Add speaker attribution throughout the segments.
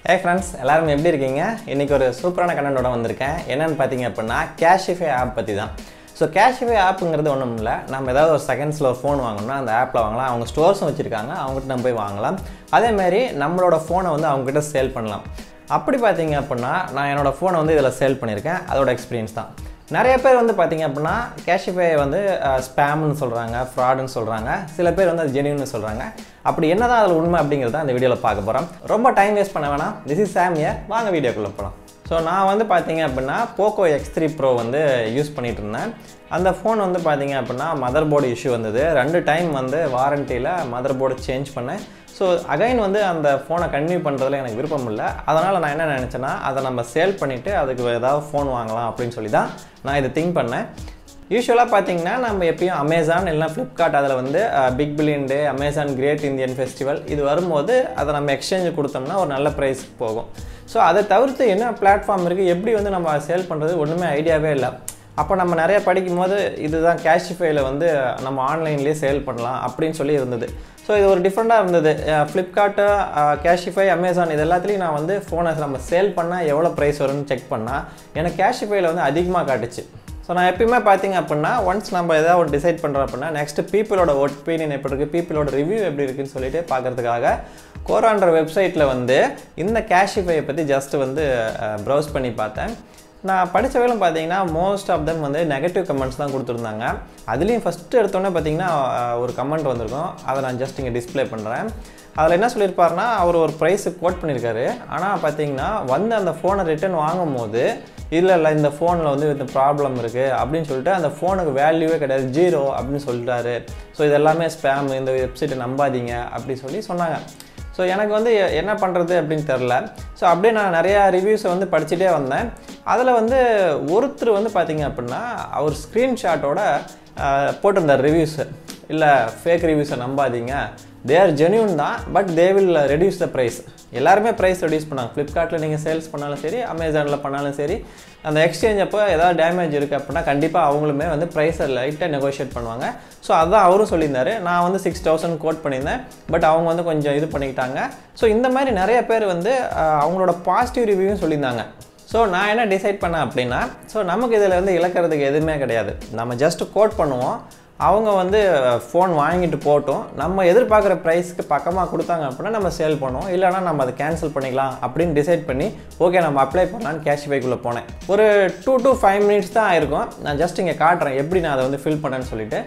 Speaker 1: ஏ friends எல்லாரும் எப்படி இருக்கீங்க இன்றைக்கி ஒரு சூப்பரான கண்டென்ட்டோட வந்திருக்கேன் என்னென்னு பார்த்தீங்க அப்படின்னா கேஷிஃபை ஆப் பற்றி தான் ஸோ கேஷிஃபை ஆப்புங்கிறது ஒன்றும் இல்லை நம்ம ஏதாவது ஒரு செகண்ட்ஸில் ஒரு ஃபோன் வாங்கணும்னா அந்த ஆப்பில் வாங்கலாம் அவங்க ஸ்டோர்ஸும் வச்சுருக்காங்க அவங்ககிட்ட நம்ம போய் வாங்கலாம் அதேமாரி நம்மளோட ஃபோனை வந்து அவங்ககிட்ட சேல் பண்ணலாம் அப்படி பார்த்தீங்க அப்படின்னா நான் என்னோடய ஃபோனை வந்து இதில் சேல் பண்ணியிருக்கேன் அதோட எக்ஸ்பீரியன்ஸ் தான் நிறைய பேர் வந்து பார்த்தீங்க அப்படின்னா கேஷிஃபை வந்து ஸ்பேம்னு சொல்கிறாங்க ஃப்ராடுன்னு சொல்கிறாங்க சில பேர் வந்து அது ஜெனியூன்னு சொல்கிறாங்க அப்படி என்னதான் அதில் உண்மை அப்படிங்கிறத அந்த வீடியோவில் பார்க்க போகிறோம் ரொம்ப டைம் வேஸ்ட் பண்ண வேணாம் திஸ் இஸ் சாமியா வாங்க வீடியோக்குள்ளே போகலாம் ஸோ நான் வந்து பார்த்தீங்க அப்படின்னா போக்கோ எக்ஸ் த்ரீ ப்ரோ வந்து யூஸ் பண்ணிகிட்டு இருந்தேன் அந்த ஃபோன் வந்து பார்த்தீங்க அப்படின்னா மதர் போர்டு இஷ்யூ வந்தது ரெண்டு டைம் வந்து வாரண்டியில் மதர் போர்டு சேஞ்ச் பண்ணேன் ஸோ அகைன் வந்து அந்த ஃபோனை கன்டினியூ பண்ணுறதுல எனக்கு விருப்பம் இல்லை அதனால் நான் என்ன நினச்சேன்னா அதை நம்ம சேல் பண்ணிவிட்டு அதுக்கு ஏதாவது ஃபோன் வாங்கலாம் அப்படின்னு சொல்லி தான் நான் இதை திங்க் பண்ணேன் யூஸ்வலாக பார்த்தீங்கன்னா நம்ம எப்பயும் அமேசான் இல்லைனா ஃப்ளிப்கார்ட் அதில் வந்து Big Billion Day Amazon Great Indian Festival இது வரும்போது அதை நம்ம எக்ஸ்சேஞ்சு கொடுத்தோம்னா ஒரு நல்ல ப்ரைஸ்க்கு போகும் ஸோ அதை தவிர்த்து என்ன பிளாட்ஃபார்ம் இருக்குது எப்படி வந்து நம்ம சேல் பண்ணுறது ஒன்றுமே ஐடியாவே இல்லை அப்போ நம்ம நிறைய படிக்கும் போது இதுதான் கேஷிஃபைல வந்து நம்ம ஆன்லைன்லேயே சேல் பண்ணலாம் அப்படின்னு சொல்லி இருந்தது ஸோ இது ஒரு டிஃப்ரெண்ட்டாக இருந்தது ஃப்ளிப்கார்ட்டு கேஷிஃபை அமேசான் இது எல்லாத்துலேயும் நான் வந்து ஃபோனை நம்ம சேல் பண்ணால் எவ்வளோ ப்ரைஸ் வரும்னு செக் பண்ணால் எனக்கு கேஷிஃபைல வந்து அதிகமாக காட்டுச்சு ஸோ நான் எப்பயுமே பார்த்தீங்க அப்படின்னா ஒன்ஸ் நம்ம எதாவது ஒரு டிசைட் பண்ணுறோம் அப்படின்னா நெக்ஸ்ட் பீப்புளோட ஒப்பீனியன் எப்படி இருக்குது பீப்புளோட ரிவ்யூ எப்படி இருக்குன்னு சொல்லிட்டு பார்க்குறதுக்காக கோரான்ற வெப்சைட்டில் வந்து இந்த கேஷிஃபையை பற்றி ஜஸ்ட் வந்து ப்ரௌஸ் பண்ணி பார்த்தேன் நான் படித்த வேலும் பார்த்தீங்கன்னா மோஸ்ட் ஆஃப் தெம் வந்து நெகட்டிவ் கமெண்ட்ஸ் தான் கொடுத்துருந்தாங்க அதுலேயும் ஃபஸ்ட்டு எடுத்தோன்னே பார்த்தீங்கன்னா ஒரு கமெண்ட் வந்திருக்கும் அதை நான் ஜஸ்ட் இங்கே டிஸ்பிளே பண்ணுறேன் அதில் என்ன சொல்லியிருப்பாருன்னா அவர் ஒரு ப்ரைஸு கோட் பண்ணியிருக்காரு ஆனால் பார்த்தீங்கன்னா வந்து அந்த ஃபோனை ரிட்டன் வாங்கும் போது இல்லை இல்லை இந்த ஃபோனில் வந்து இந்த ப்ராப்ளம் இருக்குது அப்படின்னு சொல்லிட்டு அந்த ஃபோனுக்கு வேல்யூவே கிடையாது ஜீரோ அப்படின்னு சொல்லிட்டாரு ஸோ இது எல்லாமே ஸ்பேம் இந்த வெப்சைட்டை நம்பாதீங்க அப்படி சொல்லி சொன்னாங்க ஸோ எனக்கு வந்து என்ன பண்ணுறது அப்படின்னு தெரில ஸோ அப்படியே நான் நிறையா ரிவ்யூஸை வந்து படிச்சுட்டே வந்தேன் அதில் வந்து ஒருத்தர் வந்து பார்த்திங்க அப்படின்னா அவர் ஸ்க்ரீன்ஷாட்டோட போட்டிருந்தார் ரிவ்யூஸு இல்லை ஃபேக் ரிவ்யூஸை நம்பாதீங்க தே ஆர் ஜென்யூன் தான் but they will reduce the price எல்லாருமே ப்ரைஸ் ரெடியூஸ் பண்ணாங்க ஃப்ளிப்கார்ட்டில் நீங்கள் சேல்ஸ் பண்ணாலும் சரி அமேசானில் பண்ணாலும் சரி அந்த எக்ஸ்சேஞ்ச் அப்போ ஏதாவது டேமேஜ் இருக்குது அப்படின்னா கண்டிப்பாக அவங்களுமே வந்து ப்ரைஸை லைட்டாக நெகோஷியேட் பண்ணுவாங்க ஸோ அதான் அவரும் சொல்லியிருந்தாரு நான் வந்து சிக்ஸ் தௌசண்ட் கோட் பண்ணியிருந்தேன் பட் அவங்க வந்து கொஞ்சம் இது பண்ணிக்கிட்டாங்க ஸோ இந்த மாதிரி நிறைய பேர் வந்து அவங்களோட பாசிட்டிவ் ரிவ்யூவும் சொல்லியிருந்தாங்க ஸோ நான் என்ன டிசைட் பண்ணேன் அப்படின்னா ஸோ நமக்கு இதில் வந்து இழக்கிறதுக்கு எதுவுமே கிடையாது நம்ம ஜஸ்ட் கோட் பண்ணுவோம் அவங்க வந்து ஃபோன் வாங்கிட்டு போட்டோம் நம்ம எதிர்பார்க்குற ப்ரைஸ்க்கு பக்கமாக கொடுத்தாங்க அப்படின்னா நம்ம சேல் பண்ணுவோம் இல்லைனா நம்ம அதை கேன்சல் பண்ணிக்கலாம் அப்படின்னு டிசைட் பண்ணி ஓகே நம்ம அப்ளை பண்ணலான்னு கேஷ்பேக்குள்ளே போனேன் ஒரு டூ டு ஃபைவ் மினிட்ஸ் தான் ஆயிருக்கும் நான் ஜஸ்ட் இங்கே காட்டுறேன் எப்படி நான் அதை வந்து ஃபில் பண்ணேன்னு சொல்லிட்டு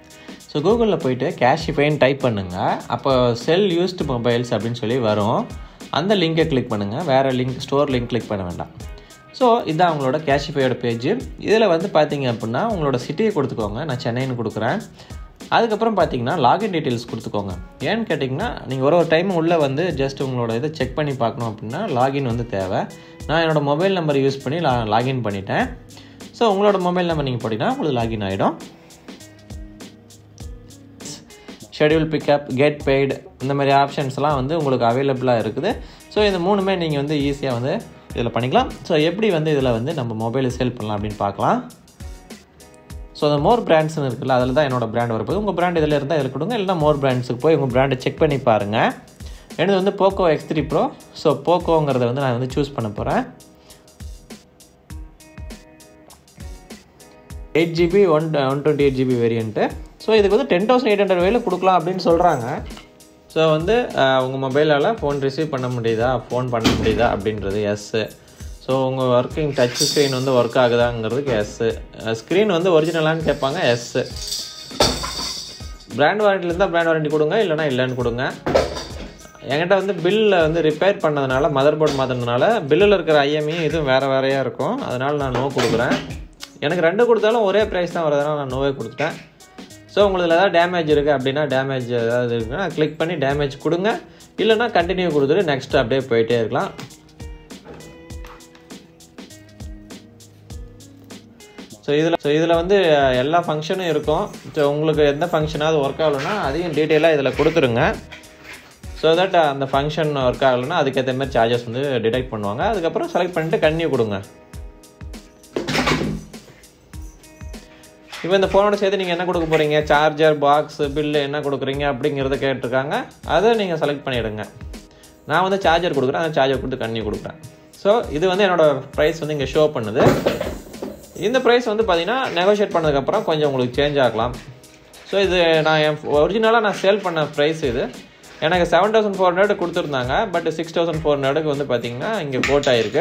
Speaker 2: ஸோ கூகுளில் போயிட்டு கேஷிஃபைன்னு டைப் பண்ணுங்கள் அப்போ செல் யூஸ்டு மொபைல்ஸ் அப்படின்னு சொல்லி வரும் அந்த லிங்கை கிளிக் பண்ணுங்கள் வேறு லிங்க் ஸ்டோர் லிங்க் கிளிக் பண்ண வேண்டாம் ஸோ இதுதான் அவங்களோட கேஷிஃபையோட பேஜ் இதில் வந்து பார்த்தீங்க அப்படின்னா உங்களோட சிட்டியை கொடுத்துக்கோங்க நான் சென்னைன்னு கொடுக்குறேன் அதுக்கப்புறம் பார்த்தீங்கன்னா லாகின் டீட்டெயில்ஸ் கொடுத்துக்கோங்க ஏன்னு கேட்டிங்கன்னா நீங்கள் ஒரு ஒரு டைம் உள்ளே வந்து ஜஸ்ட் உங்களோட இதை செக் பண்ணி பார்க்கணும் அப்படின்னா லாகின் வந்து தேவை நான் என்னோடய மொபைல் நம்பர் யூஸ் பண்ணி லா லாகின் பண்ணிட்டேன் ஸோ உங்களோட மொபைல் நம்பர் நீங்கள் போட்டிங்கன்னா உங்களுக்கு லாகின் ஆகிடும் ஷெடியூல் பிக்கப் கெட் பெய்டு இந்த மாதிரி ஆப்ஷன்ஸ்லாம் வந்து உங்களுக்கு அவைலபிளாக இருக்குது ஸோ இந்த மூணுமே நீங்கள் வந்து ஈஸியாக வந்து இதில் பண்ணிக்கலாம் ஸோ எப்படி வந்து இதில் வந்து நம்ம மொபைலை சேல் பண்ணலாம் அப்படின்னு பார்க்கலாம் ஸோ அந்த மோர் பிராண்ட்ஸ்னு இருக்குல்ல அதில் தான் என்னோடய பிராண்ட் வரப்போகுது உங்கள் பிராண்ட் இதில் இருந்தால் இதில் கொடுங்க இல்லைனா மோர் பிராண்ட்ஸுக்கு போய் உங்கள் பிராண்டை செக் பண்ணி பாருங்கள் எனது வந்து Poco X three Pro so போக்கோங்கிறத வந்து நான் வந்து சூஸ் பண்ண போகிறேன் eight GB one one twenty eight GB variant so இதுக்கு வந்து டென் தௌசண்ட் எயிட் ஹண்ட்ரட் வேலை கொடுக்கலாம் அப்படின்னு சொல்கிறாங்க ஸோ வந்து உங்கள் மொபைலால் ஃபோன் ரிசீவ் பண்ண முடியுதா ஃபோன் பண்ண முடியுதா அப்படின்றது எஸ்ஸு ஸோ உங்கள் ஒர்க்கிங் டச் ஸ்க்ரீன் வந்து ஒர்க் ஆகுதாங்கிறதுக்கு எஸ்ஸு ஸ்க்ரீன் வந்து ஒரிஜினலான்னு கேட்பாங்க எஸ்ஸு பிராண்ட் வாரண்டி இருந்தால் பிராண்ட் வாரண்டி கொடுங்க இல்லைனா இல்லைன்னு கொடுங்க என்கிட்ட வந்து பில்லில் வந்து ரிப்பேர் பண்ணதுனால மதர் போர்டு மாற்றினதுனால பில்லில் இருக்கிற ஐஎம்இ இதுவும் வேறு வேறையாக இருக்கும் அதனால் நான் நோ கொடுக்குறேன் எனக்கு ரெண்டு கொடுத்தாலும் ஒரே ப்ரைஸ் தான் வரதுனால நான் நோவே கொடுத்துட்டேன் ஸோ உங்களுக்கு ஏதாவது டேமேஜ் இருக்குது அப்படின்னா டேமேஜ் ஏதாவது இருக்குன்னா கிளிக் பண்ணி டேமேஜ் கொடுங்க இல்லைனா கண்டினியூ கொடுத்துட்டு நெக்ஸ்ட் அப்படியே போயிட்டே இருக்கலாம் ஸோ இதில் ஸோ இதில் வந்து எல்லா ஃபங்க்ஷனும் இருக்கும் ஸோ உங்களுக்கு எந்த ஃபங்க்ஷனாவது ஒர்க் ஆகலைன்னா அதையும் டீட்டெயிலாக இதில் கொடுத்துருங்க ஸோ தட் அந்த ஃபங்க்ஷன் ஒர்க் ஆகலைன்னா அதுக்கேற்ற மாதிரி சார்ஜஸ் வந்து டிடெக்ட் பண்ணுவாங்க அதுக்கப்புறம் செலக்ட் பண்ணிட்டு கன்னியூ கொடுங்க இப்போ இந்த ஃபோனோட சேர்த்து நீங்கள் என்ன கொடுக்க போகிறீங்க சார்ஜர் பாக்ஸ் பில்லு என்ன கொடுக்குறீங்க அப்படிங்கிறத கேட்டிருக்காங்க அதை நீங்கள் செலக்ட் பண்ணிவிடுங்க நான் வந்து சார்ஜர் கொடுக்குறேன் அந்த சார்ஜர் கொடுத்து கண்ணி கொடுக்குறேன் ஸோ இது வந்து என்னோட ப்ரைஸ் வந்து இங்கே ஷோ பண்ணுது இந்த ப்ரைஸ் வந்து பார்த்தீங்கன்னா நெகோஷியேட் பண்ணதுக்கப்புறம் கொஞ்சம் உங்களுக்கு சேஞ்ச் ஆகலாம் ஸோ இது நான் என் ஒரிஜினலாக நான் சேல் பண்ண ப்ரைஸ் இது எனக்கு செவன் தௌசண்ட் ஃபோர் ஹண்ட்ரட் கொடுத்துருந்தாங்க பட் சிக்ஸ் தௌசண்ட் ஃபோர் ஹண்ட்ரடுக்கு வந்து பார்த்தீங்கன்னா இங்கே கோட் ஆயிருக்கு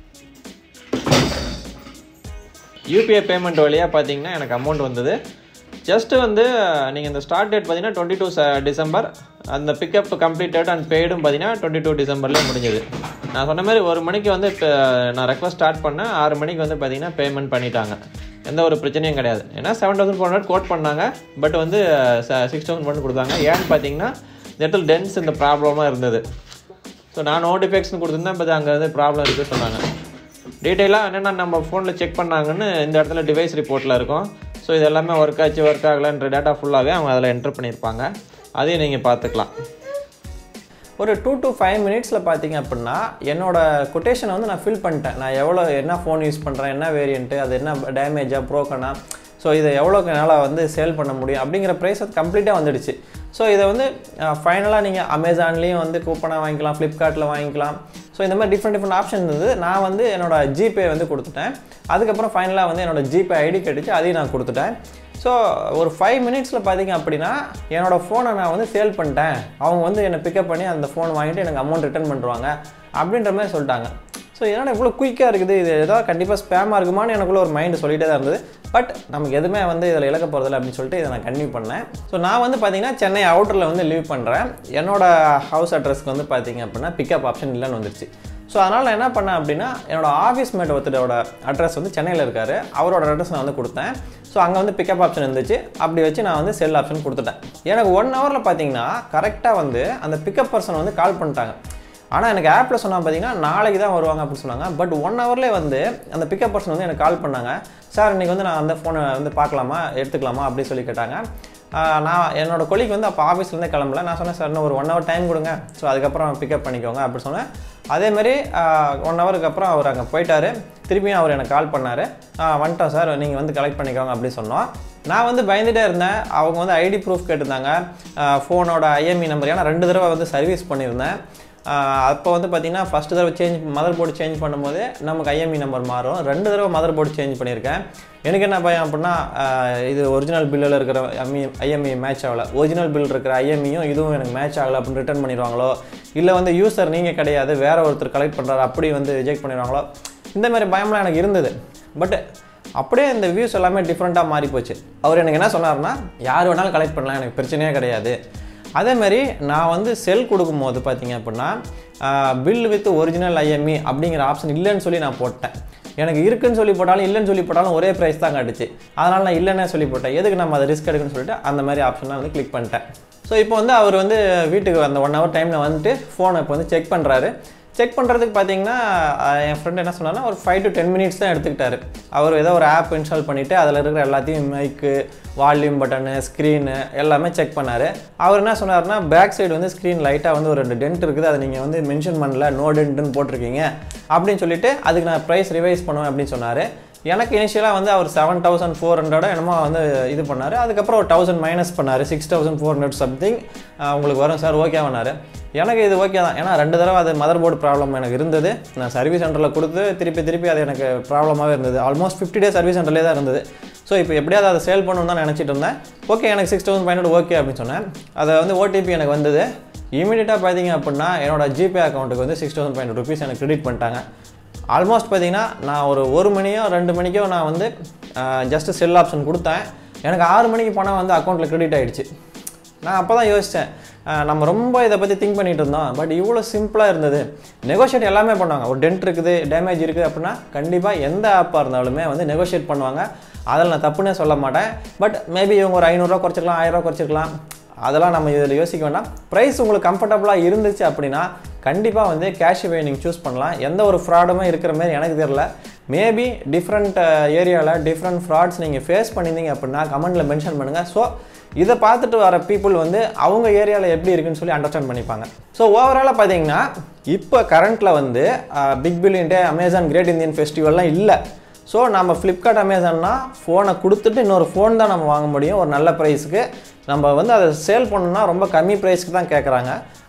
Speaker 2: யூபிஐ பேமெண்ட் வழியாக பார்த்தீங்கன்னா எனக்கு அமௌண்ட் வந்தது ஜஸ்ட்டு வந்து நீங்கள் இந்த ஸ்டார்ட் டேட் பார்த்தீங்கன்னா டுவெண்ட்டி டூ டிசம்பர் அந்த பிக்கப் கம்ப்ளீட்டட் அண்ட் பெய்டும் பார்த்தீங்கன்னா டுவெண்ட்டி டூ டிசம்பர்லேயே முடிஞ்சது நான் சொன்ன மாதிரி ஒரு மணிக்கு வந்து இப்போ நான் ரெக்வஸ்ட் ஸ்டார்ட் பண்ணேன் ஆறு மணிக்கு வந்து பார்த்தீங்கன்னா பேமெண்ட் பண்ணிட்டாங்க எந்த ஒரு பிரச்சனையும் கிடையாது ஏன்னா seven thousand four hundred quote பண்ணாங்க பட் வந்து சிக்ஸ் தௌசண்ட் ஒன் கொடுத்தாங்க ஏன்னு பார்த்தீங்கன்னா இந்த இடத்துல டென்ஸ் இந்த ப்ராப்ளமாக இருந்தது ஸோ நான் நோட்டிஃபிகேஷன் கொடுத்துருந்தேன் பட் அங்கே வந்து ப்ராப்ளம் இருக்குது சொன்னாங்க டீட்டெயிலாக என்னென்ன நம்ம ஃபோனில் செக் பண்ணாங்கன்னு இந்த இடத்துல டிவைஸ் ரிப்போர்ட்டில் இருக்கும் ஸோ இது எல்லாமே ஒர்க் ஆச்சு ஒர்க் ஆகலைன்ற டேட்டா ஃபுல்லாகவே அவங்க அதில் என்டர் பண்ணியிருப்பாங்க அதையும் நீங்கள் பார்த்துக்கலாம்
Speaker 1: ஒரு டூ டு ஃபைவ் மினிட்ஸில் பார்த்தீங்க அப்படின்னா என்னோட கொட்டேஷனை வந்து நான் ஃபில் பண்ணிட்டேன் நான் எவ்வளோ என்ன ஃபோன் யூஸ் பண்ணுறேன் என்ன வேரியண்ட்டு அது என்ன டேமேஜாக ப்ரோக்கனா ஸோ இதை எவ்வளோக்கு என்னால் வந்து சேல் பண்ண முடியும் அப்படிங்கிற ப்ரைஸ் அது கம்ப்ளீட்டாக வந்துடுச்சு ஸோ இதை வந்து ஃபைனலாக நீங்கள் அமேசான்லேயும் வந்து கூப்பனாக வாங்கிக்கலாம் ஃப்ளிப்கார்ட்டில் வாங்கிக்கலாம் ஸோ இந்த மாதிரி டிஃப்ரெண்ட் டிஃப்ரெண்ட் ஆப்ஷன் இருந்தது நான் வந்து என்னோட ஜிபே வந்து கொடுத்துட்டேன் அதுக்கப்புறம் ஃபைனலாக வந்து என்னோட ஜிபே ஐடி கிடைச்சு அதையும் நான் கொடுத்துட்டேன் ஸோ ஒரு ஃபைவ் மினிட்ஸில் பார்த்தீங்க அப்படின்னா என்னோடய ஃபோனை நான் வந்து சேல் பண்ணிட்டேன் அவங்க வந்து என்னை பிக்கப் பண்ணி அந்த ஃபோன் வாங்கிட்டு எனக்கு அமௌண்ட் ரிட்டர்ன் பண்ணுவாங்க அப்படின்ற மாதிரி சொல்லிட்டாங்க ஸோ என்னடா இவ்வளோ குயிக்காக இருக்குது இது ஏதாவது கண்டிப்பாக ஸ்பேமாக இருக்குமான்னு எனக்குள்ள ஒரு மைண்டு சொல்லிகிட்டே தான் இருந்தது பட் நமக்கு எதுவுமே வந்து இதில் இழக்க போகிறதில்ல அப்படின்னு சொல்லிட்டு இதை நான் கன்டினியூ பண்ணேன் ஸோ நான் வந்து பார்த்தீங்கன்னா சென்னை அவுட்டரில் வந்து லீவ் பண்ணுறேன் என்னோட ஹவுஸ் அட்ரஸ்க்கு வந்து பார்த்தீங்க அப்படின்னா பிக்கப் ஆப்ஷன் இல்லைன்னு வந்துருச்சு ஸோ அதனால் நான் என்ன பண்ணேன் அப்படின்னா என்னோட ஆஃபீஸ் மேட் ஒருத்தரோட அட்ரஸ் வந்து சென்னையில் இருக்கார் அவரோட அட்ரஸ் நான் வந்து கொடுத்தேன் ஸோ அங்கே வந்து பிக்கப் ஆப்ஷன் இருந்துச்சு அப்படி வச்சு நான் வந்து செல் ஆப்ஷன் கொடுத்துட்டேன் எனக்கு ஒன் ஹவரில் பார்த்தீங்கன்னா கரெக்டாக வந்து அந்த பிக்கப் பர்சன் வந்து கால் பண்ணிட்டாங்க ஆனால் எனக்கு ஆப்பில் சொன்னால் பார்த்தீங்கன்னா நாளைக்கு தான் வருவாங்க அப்படின்னு சொன்னாங்க பட் ஒன் ஹவர்லேயே வந்து அந்த பிக்கப் பர்சன் வந்து எனக்கு கால் பண்ணாங்க சார் இன்றைக்கி வந்து நான் அந்த ஃபோனை வந்து பார்க்கலாமா எடுத்துக்கலாமா அப்படின்னு சொல்லி கேட்டாங்க ஆஹ் நான் என்னோட கொலிக்கு வந்து அப்போ ஆஃபீஸ்லேருந்தே கிளம்பல நான் சொன்னேன் சார் இன்னும் ஒரு ஒன் ஹவர் டைம் கொடுங்க ஸோ அதுக்கப்புறம் பிக்கப் பண்ணிக்கோங்க அப்படி சொன்னேன் அதேமாரி ஒன் ஹவருக்கு அப்புறம் அவர் அங்கே போயிட்டார் திருப்பியும் அவர் எனக்கு கால் பண்ணார் வந்துட்டோம் சார் நீங்கள் வந்து கலெக்ட் பண்ணிக்கோங்க அப்படி சொன்னோம் நான் வந்து பயந்துட்டே இருந்தேன் அவங்க வந்து ஐடி ப்ரூஃப் கேட்டிருந்தாங்க ஃபோனோட ஐஎம்இ நம்பர் ஏன்னா ரெண்டு தடவை வந்து சர்வீஸ் பண்ணியிருந்தேன் அப்போ வந்து பார்த்தீங்கன்னா ஃபஸ்ட்டு தடவை சேஞ்ச் மதர் போர்டு சேஞ்ச் பண்ணும்போது நமக்கு ஐஎம்இ நம்பர் மாறும் ரெண்டு தடவை மதர் போர்டு சேஞ்ச் பண்ணியிருக்கேன் எனக்கு என்ன பயம் அப்படின்னா ஆஹ் இது ஒரிஜினல் பில்லில் இருக்கிற ஐஎம்இ ஐஎம்இ மேட்ச் ஆகலை ஒரிஜினல் பில் இருக்கிற ஐஎம்இயும் இதுவும் எனக்கு மேட்ச் ஆகலை அப்படின்னு ரிட்டர்ன் பண்ணிடுவாங்களோ இல்லை வந்து யூசர் நீங்கள் கிடையாது வேற ஒருத்தர் கலெக்ட் பண்ணுறாரு அப்படி வந்து ரிஜெக்ட் பண்ணிடுவாங்களோ இந்த மாதிரி பயம்லாம் எனக்கு இருந்தது பட் அப்படியே இந்த வியூஸ் எல்லாமே டிஃப்ரெண்ட்டாக மாறி போச்சு அவர் எனக்கு என்ன சொன்னார்னா யார் வேணாலும் கலெக்ட் பண்ணலாம் எனக்கு பிரச்சனையே கிடையாது அதேமாரி நான் வந்து செல் கொடுக்கும்போது பார்த்தீங்க அப்படின்னா பில் வித் ஒரிஜினல் ஐஎம்இ அப்படிங்கிற ஆப்ஷன் இல்லைன்னு சொல்லி நான் போட்டேன் எனக்கு இருக்குன்னு சொல்லி போட்டாலும் இல்லைன்னு சொல்லி போட்டாலும் ஒரே ப்ரைஸ் தான் காட்டுச்சு அதனால் நான் இல்லைன்னே சொல்லி போட்டேன் எதுக்கு நம்ம அதை ரிஸ்க் எடுக்குன்னு சொல்லிட்டு அந்த மாதிரி ஆப்ஷனை வந்து கிளிக் பண்ணிட்டேன் ஸோ இப்போ வந்து அவர் வந்து வீட்டுக்கு அந்த ஒன் ஹவர் டைமில் வந்துட்டு ஃபோனை இப்போ வந்து செக் பண்ணுறாரு செக் பண்ணுறதுக்கு பார்த்தீங்கன்னா அஹ், என் ஃப்ரெண்ட் என்ன சொன்னார்னா ஒரு ஃபைவ் டு டென் மினிட்ஸ் தான் எடுத்துக்கிட்டாரு அவர் ஏதோ ஒரு ஆப் இன்ஸ்டால் பண்ணிவிட்டு அதில் இருக்கிற எல்லாத்தையும் மைக்கு வால்யூம் பட்டனு ஸ்க்ரீனு எல்லாமே செக் பண்ணார் அவர் என்ன சொன்னார்னா பேக் சைடு வந்து ஸ்க்ரீன் லைட்டாக வந்து ஒரு ரெண்டு டென்ட் இருக்குது அதை நீங்கள் வந்து மென்ஷன் பண்ணல நோ டென்ட்னு போட்டிருக்கீங்க அப்படின்னு சொல்லிட்டு அதுக்கு நான் ப்ரைஸ் ரிவைஸ் பண்ணுவேன் அப்படின்னு சொன்னார் எனக்கு இனிஷியலாக வந்து அவர் செவன் தௌசண்ட் ஃபோர் ஹண்ட்ரடோ என்னமோ வந்து இது பண்ணார் அதுக்கப்புறம் ஒரு தௌசண்ட் மைனஸ் பண்ணார் six thousand four hundred something உங்களுக்கு வரும் சார் ஓகே பண்ணார் எனக்கு இது ஓகே தான் ஏன்னா ரெண்டு தடவை அது மதர் போர்டு ப்ராப்ளம் எனக்கு இருந்தது நான் சர்வீஸ் சென்டரில் கொடுத்து திருப்பி திருப்பி அது எனக்கு ப்ராப்ளமாகவே இருந்தது ஆல்மோஸ்ட் ஃபிஃப்டி டேஸ் சர்வீஸ் சென்டர்லேயே தான் இருந்தது ஸோ இப்போ எப்படியாவது அதை சேல் பண்ணணும்னு தான் நினச்சிட்டு இருந்தேன் ஓகே எனக்கு சிக்ஸ் தௌசண்ட் ஃபைவ் ஓகே அப்படின்னு சொன்னேன் அதை வந்து ஓடிபி எனக்கு வந்தது இமீடியட்டாக பார்த்தீங்க அப்படின்னா என்னோட ஜிபே அக்கௌண்ட்டுக்கு வந்து சிக்ஸ் தௌசண்ட் ஃபைவ் ருபீஸ் எனக்கு கிரெடிட் பண்ணிட்டாங்க ஆல்மோஸ்ட் பார்த்தீங்கன்னா நான் ஒரு ஒரு மணியோ ரெண்டு மணிக்கோ நான் வந்து ஜஸ்ட் செல் ஆப்ஷன் கொடுத்தேன் எனக்கு ஆறு மணிக்கு பணம் வந்து அக்கௌண்ட்டில் கிரெடிட் ஆகிடுச்சு நான் அப்போ தான் யோசித்தேன் நம்ம ரொம்ப இதை பற்றி திங்க் பண்ணிட்டு இருந்தோம் பட் இவ்வளோ சிம்பிளாக இருந்தது நெகோஷியேட் எல்லாமே பண்ணுவாங்க ஒரு டென்ட் இருக்குது டேமேஜ் இருக்குது அப்படின்னா கண்டிப்பாக எந்த ஆப்பாக இருந்தாலுமே வந்து நெகோஷியேட் பண்ணுவாங்க அதில் நான் தப்புன்னே சொல்ல மாட்டேன் பட் மேபி இவங்க ஒரு ஐநூறுரூவா குறைச்சிக்கலாம் ஆயிரரூவா குறைச்சிக்கலாம் அதெல்லாம் நம்ம இதில் யோசிக்க வேண்டாம் ப்ரைஸ் உங்களுக்கு கம்ஃபர்டபுளாக இருந்துச்சு அப்படின்னா கண்டிப்பாக வந்து கேஷ்வே நீங்கள் சூஸ் பண்ணலாம் எந்த ஒரு ஃப்ராடுமே இருக்கிற மாதிரி எனக்கு தெரியல மேபி டிஃப்ரெண்ட் ஏரியாவில் டிஃப்ரெண்ட் ஃப்ராட்ஸ் நீங்கள் ஃபேஸ் பண்ணியிருந்தீங்க அப்படின்னா கமெண்ட்டில் மென்ஷன் பண்ணுங்கள் ஸோ இதை பார்த்துட்டு வர பீப்புள் வந்து அவங்க ஏரியாவில் எப்படி இருக்குன்னு சொல்லி அண்டர்ஸ்டாண்ட் பண்ணிப்பாங்க ஸோ ஓவராலாக பார்த்தீங்கன்னா இப்போ கரண்ட்டில் வந்து Big Billion Day Amazon Great Indian ஃபெஸ்டிவல்லாம் இல்லை ஸோ நம்ம ஃப்ளிப்கார்ட் அமேசான்னா ஃபோனை கொடுத்துட்டு இன்னொரு ஃபோன் தான் நம்ம வாங்க முடியும் ஒரு நல்ல ப்ரைஸுக்கு நம்ம வந்து அதை சேல் பண்ணணும்னா ரொம்ப கம்மி ப்ரைஸ்க்கு தான் கேட்குறாங்க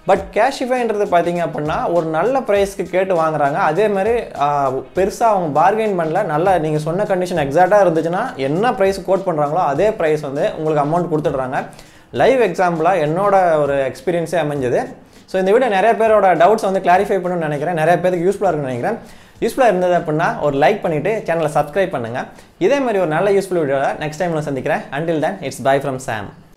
Speaker 1: பட் கேஷிஃபைன்றது பார்த்தீங்க அப்படின்னா ஒரு நல்ல ப்ரைஸ்க்கு கேட்டு வாங்குறாங்க அதே மாதிரி பெருசாக அவங்க பார்கெயின் பண்ணல நல்லா நீங்கள் சொன்ன கண்டிஷன் எக்ஸாக்டாக இருந்துச்சுன்னா என்ன ப்ரைஸ் கோட் பண்ணுறாங்களோ அதே ப்ரைஸ் வந்து உங்களுக்கு அமௌண்ட் கொடுத்துட்றாங்க லைவ் எக்ஸாம்பிளாக என்னோட ஒரு எக்ஸ்பீரியன்ஸே அமைஞ்சது ஸோ இந்த வீடியோ நிறைய பேரோட டவுட்ஸ் வந்து கிளாரிஃபை பண்ணணும்னு நினைக்கிறேன் நிறைய பேருக்கு யூஸ்ஃபுல்லாக இருக்குன்னு நினைக்கிறேன் யூஸ்ஃபுல்லாக இருந்தது அப்படின்னா ஒரு லைக் பண்ணிவிட்டு சேனலை சப்ஸ்கிரைப் பண்ணுங்கள் இதே மாதிரி ஒரு நல்ல யூஸ்ஃபுல் வீடியோவில் நெக்ஸ்ட் டைம் நான் சந்திக்கிறேன் until then it's bye from Sam